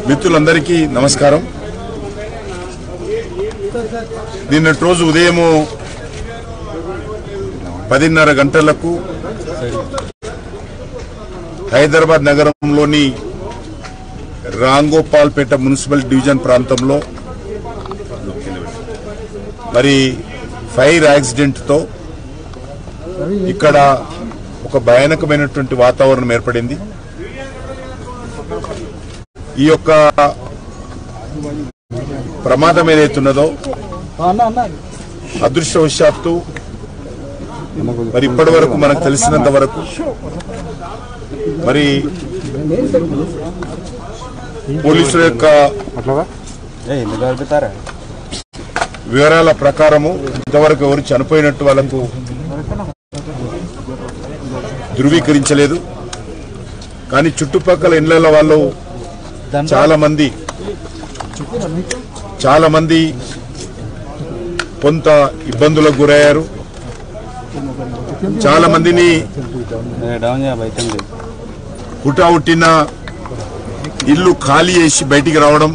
మిత్రులందరికీ నమస్కారం నిన్నటి రోజు ఉదయము పదిన్నర గంటలకు హైదరాబాద్ నగరంలోని రాంగోపాల్పేట మున్సిపల్ డివిజన్ ప్రాంతంలో మరి ఫైర్ యాక్సిడెంట్తో ఇక్కడ ఒక భయానకమైనటువంటి వాతావరణం ఏర్పడింది ఈ యొక్క ప్రమాదం ఏదైతున్నదో అదృష్టవశాత్తు మరి ఇప్పటి వరకు మనకు తెలిసినంత వరకు మరి పోలీసుల యొక్క ఏ ఎందుకు కలుపుతారా వివరాల ప్రకారము ఇంతవరకు ఎవరు చనిపోయినట్టు వాళ్ళకు ధృవీకరించలేదు కానీ చుట్టుపక్కల ఇళ్ల వాళ్ళు చాలా మంది చాలా మంది కొంత ఇబ్బందులకు గురయ్యారు చాలా మందిని డౌన్ చేయ బయట హుటాహుట్టిన ఇల్లు ఖాళీ చేసి బయటికి రావడం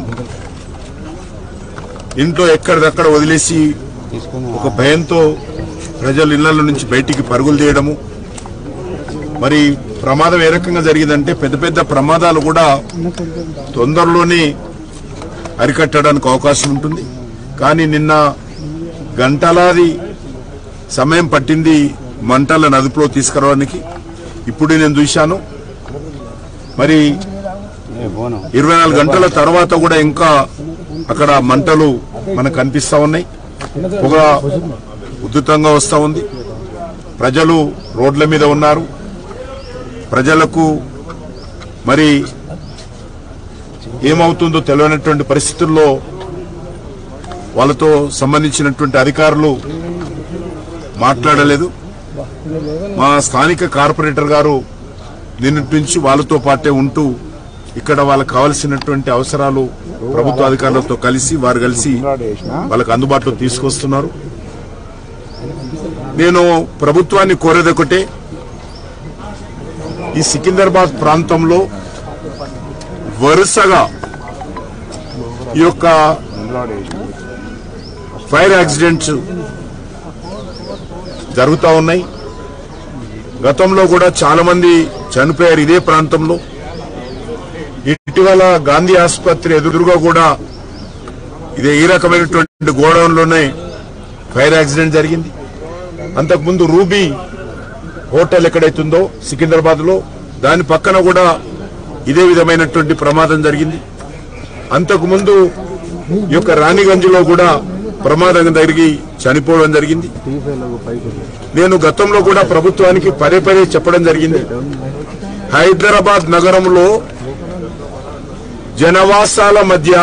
ఇంట్లో ఎక్కడిదక్కడ వదిలేసి తీసుకుని ఒక భయంతో ప్రజలు ఇళ్ల నుంచి బయటికి పరుగులు తీయడము మరి ప్రమాదం ఏ రకంగా జరిగిందంటే పెద్ద పెద్ద ప్రమాదాలు కూడా తొందరలోనే అరికట్టడానికి అవకాశం ఉంటుంది కానీ నిన్న గంటలాది సమయం పట్టింది మంటలను అదుపులో తీసుకురావడానికి ఇప్పుడు నేను చూశాను మరి ఏ బోను ఇరవై నాలుగు గంటల తర్వాత కూడా ఇంకా అక్కడ మంటలు మనకు కనిపిస్తా ఉన్నాయి పొగ ఉధృతంగా వస్తా ఉంది ప్రజలు రోడ్ల మీద ఉన్నారు ప్రజలకు మరి ఏమవుతుందో తెలియనటువంటి పరిస్థితుల్లో వాళ్ళతో సంబంధించినటువంటి అధికారులు మాట్లాడలేదు మా స్థానిక కార్పొరేటర్ గారు నిన్నటి నుంచి వాళ్ళతో పాటే ఉంటూ ఇక్కడ వాళ్ళకి కావలసినటువంటి అవసరాలు ప్రభుత్వ అధికారులతో కలిసి వారు కలిసి వాళ్ళకి అందుబాటులో తీసుకొస్తున్నారు నేను ప్రభుత్వాన్ని కోరేది ఒకటే ఈ సికింద్రాబాద్ ప్రాంతంలో వరుసగా ఈ యొక్క ఫైర్ యాక్సిడెంట్స్ జరుగుతూ ఉన్నాయి గతంలో కూడా చాలా మంది చనిపోయారు ఇదే ప్రాంతంలో ఇటీవల గాంధీ ఆసుపత్రి ఎదురుగా కూడా ఇదే ఈ రకమైనటువంటి గోడౌన్లోనే ఫైర్ యాక్సిడెంట్ జరిగింది అంతకుముందు రూబీ హోటల్ ఎక్కడైతుందో సికింద్రాబాద్ లో దాని పక్కన కూడా ఇదే విధమైనటువంటి ప్రమాదం జరిగింది అంతకుముందు ఈ యొక్క రాణిగంజ్లో కూడా ప్రమాదం జరిగి చనిపోవడం జరిగింది నేను గతంలో కూడా ప్రభుత్వానికి పదే పదే చెప్పడం జరిగింది హైదరాబాద్ నగరంలో జనవాసాల మధ్య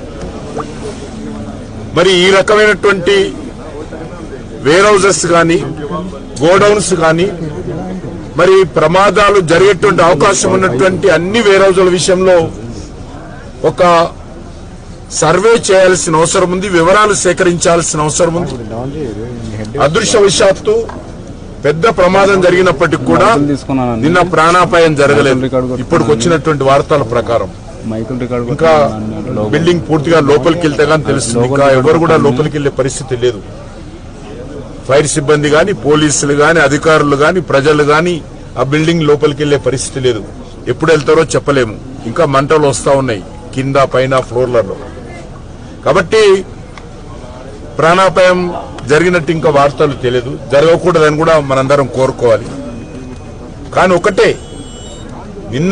మరి ఈ రకమైనటువంటి వేర్ హౌసెస్ కానీ గోడౌన్స్ కానీ మరి ప్రమాదాలు జరిగేటువంటి అవకాశం ఉన్నటువంటి అన్ని వేర్ హౌజుల విషయంలో ఒక సర్వే చేయాల్సిన అవసరం ఉంది వివరాలు సేకరించాల్సిన అవసరం ఉంది అదృష్టవశాత్తు పెద్ద ప్రమాదం జరిగినప్పటికి కూడా తీసుకున్నాను నిన్న ప్రాణాపాయం జరగలేదు ఇప్పటికి వచ్చినటువంటి వార్తల ప్రకారం మైకుల్ రికార్డ్ ఇంకా బిల్డింగ్ పూర్తిగా లోపలికి వెళ్తే గానీ తెలుస్తుంది ఇంకా ఎవరు కూడా లోపలికి వెళ్లే పరిస్థితి లేదు ఫైర్ సిబ్బంది గాని పోలీసులు గాని అధికారులు గాని ప్రజలు గాని ఆ బిల్డింగ్ లోపలికి వెళ్లే పరిస్థితి లేదు ఎప్పుడు వెళ్తారో చెప్పలేము ఇంకా మంటలు వస్తా ఉన్నాయి కింద పైన ఫ్లోర్లలో కాబట్టి ప్రాణాపాయం జరిగినట్టు ఇంకా వార్తలు తెలియదు జరగకూడదని కూడా మనందరం కోరుకోవాలి కానీ ఒకటే నిన్న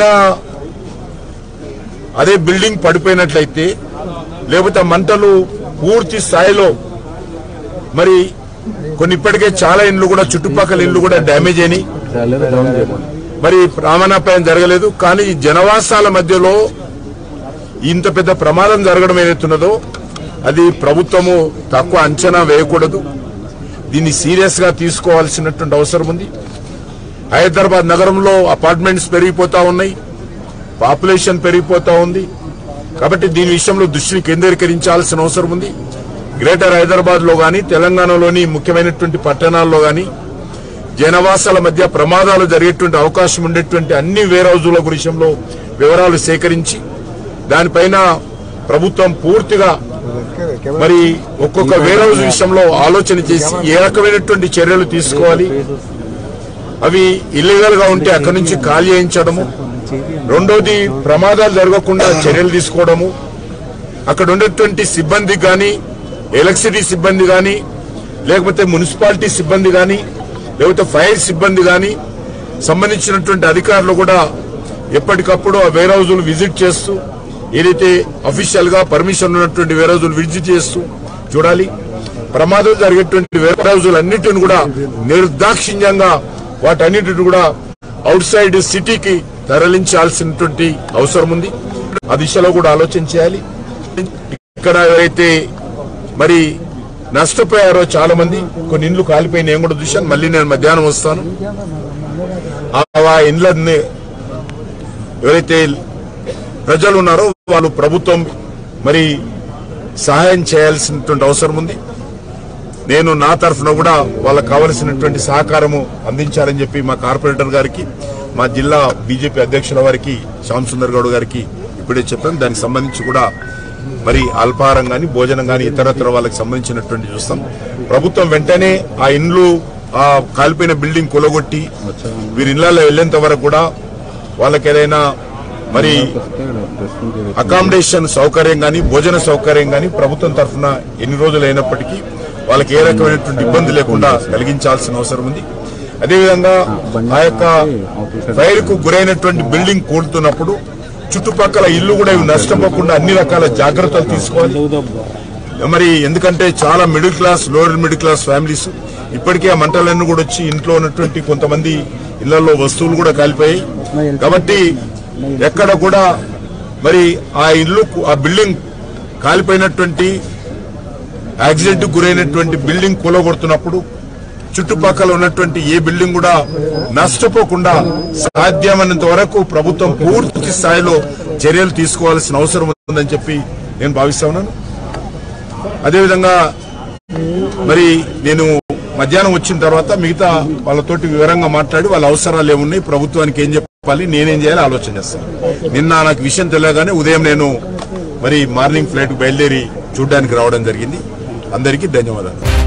అదే బిల్డింగ్ పడిపోయినట్లయితే లేకపోతే ఆ మంటలు పూర్తి స్థాయిలో మరి కొన్ని ఇప్పటికే చాలా ఇండ్లు కూడా చుట్టుపక్కల ఇండ్లు కూడా డ్యామేజ్ అయినాయి డౌన్ చేయమని మరి ప్రామాణాపాయం జరగలేదు కానీ ఈ జనవాసాల మధ్యలో ఇంత పెద్ద ప్రమాదం జరగడం ఏదైతున్నదో అది ప్రభుత్వము తక్కువ అంచనా వేయకూడదు దీన్ని సీరియస్ గా తీసుకోవాల్సినటువంటి అవసరం ఉంది హైదరాబాద్ నగరంలో అపార్ట్మెంట్స్ పెరిగిపోతా ఉన్నాయి పాపులేషన్ పెరిగిపోతా ఉంది కాబట్టి దీని విషయంలో దృష్టిని కేంద్రీకరించాల్సిన అవసరం ఉంది గ్రేటర్ హైదరాబాద్ లో గాని తెలంగాణలోని ముఖ్యమైనటువంటి పట్టణాల్లో గాని జనవాసాల మధ్య ప్రమాదాలు జరిగేటువంటి అవకాశం ఉండేటువంటి అన్ని వేర్ హౌజుల విషయంలో వివరాలు సేకరించి దానిపైన ప్రభుత్వం పూర్తిగా మరి ఒక్కొక్క వేర్ హౌస్ విషయంలో ఆలోచన చేసి ఏ రకమైనటువంటి చర్యలు తీసుకోవాలి అవి ఇల్లీగల్ గా ఉంటే అక్కడి నుంచి ఖాళీ చేయించడము రెండోది ప్రమాదాలు జరగకుండా చర్యలు తీసుకోవడము అక్కడ ఉండేటువంటి సిబ్బంది కానీ ఎలక్ట్రిసిటీ సిబ్బంది కానీ లేకపోతే మున్సిపాలిటీ సిబ్బంది కానీ లేకపోతే ఫైర్ సిబ్బంది కానీ సంబంధించినటువంటి అధికారులు కూడా ఎప్పటికప్పుడు ఆ వేర్ హౌజులు విజిట్ చేస్తూ ఏదైతే అఫీషియల్ గా పర్మిషన్ ఉన్నటువంటి వేర్ హౌజులు విజిట్ చేస్తూ చూడాలి ప్రమాదం జరిగేటువంటి వేర్ హౌజులు అన్నిటిని కూడా నిర్దాక్షిణ్యంగా వాటన్నిటిని కూడా అవుట్ సైడ్ సిటీకి తరలించాల్సినటువంటి అవసరం ఉంది ఆ దిశలో కూడా ఆలోచన చేయాలి ఇక్కడ ఎవరైతే మరి నష్టపోయారో చాలా మంది కొన్ని ఇండ్లు కాలిపోయి నేను కూడా చూశాను మళ్ళీ నేను మధ్యాహ్నం వస్తాను ఆ- ఆ ఇండ్లన్నీ ఎవరైతే ప్రజలు ఉన్నారో వాళ్ళు ప్రభుత్వం మరి సహాయం చేయాల్సినటువంటి అవసరం ఉంది నేను నా తరఫున కూడా వాళ్ళకి కావలసినటువంటి సహకారము అందించాలని చెప్పి మా కార్పొరేటర్ గారికి మా జిల్లా బీజేపీ అధ్యక్షుల వారికి శ్యామ్ సుందర్ గౌడ్ గారికి ఇప్పుడే చెప్పాను దానికి సంబంధించి కూడా మరి అల్పాహారం కానీ భోజనం కానీ ఇతరత్ర వాళ్ళకి సంబంధించినటువంటి చూస్తాం ప్రభుత్వం వెంటనే ఆ ఇండ్లు ఆ కాలిపోయిన బిల్డింగ్ కొలగొట్టి వీరి ఇళ్లలో వెళ్లేంత వరకు కూడా వాళ్ళకి ఏదైనా మరి అకామిడేషన్ సౌకర్యం కానీ భోజన సౌకర్యం కానీ ప్రభుత్వం తరఫున ఎన్ని రోజులు అయినప్పటికీ వాళ్ళకి ఏ రకమైనటువంటి ఇబ్బంది లేకుండా కలిగించాల్సిన అవసరం ఉంది అదేవిధంగా ఆ యొక్క ఫైర్ కు గురైనటువంటి బిల్డింగ్ కూలుతున్నప్పుడు చుట్టుపక్కల ఇల్లు కూడా ఇవి నష్టపోకుండా అన్ని రకాల జాగ్రత్తలు తీసుకోవాలి మరి ఎందుకంటే చాలా middle class lower middle class families ఇప్పటికే ఆ మంటలన్నీ కూడా వచ్చి ఇంట్లో ఉన్నటువంటి కొంతమంది ఇళ్లలో వస్తువులు కూడా కాలిపోయాయి కాబట్టి ఎక్కడ కూడా మరి ఆ ఇల్లు ఆ బిల్డింగ్ కాలిపోయినటువంటి యాక్సిడెంట్ గురైనటువంటి బిల్డింగ్ కూలగొడుతున్నప్పుడు చుట్టుపక్కల ఉన్నటువంటి ఏ బిల్డింగ్ కూడా నష్టపోకుండా సాధ్యమైనంత వరకు ప్రభుత్వం పూర్తి స్థాయిలో చర్యలు తీసుకోవాల్సిన అవసరం ఉందని చెప్పి నేను భావిస్తా ఉన్నాను అదేవిధంగా మరి నేను మధ్యాహ్నం వచ్చిన తర్వాత మిగతా వాళ్ళతోటి వివరంగా మాట్లాడి వాళ్ళ అవసరాలు ఏమున్నాయి ప్రభుత్వానికి ఏం చెప్పాలి నేనేం చేయాలి ఆలోచన చేస్తాను నిన్న నాకు విషయం తెలియగానే ఉదయం నేను మరి మార్నింగ్ ఫ్లైట్ బయలుదేరి చూడడానికి రావడం జరిగింది అందరికీ ధన్యవాదాలు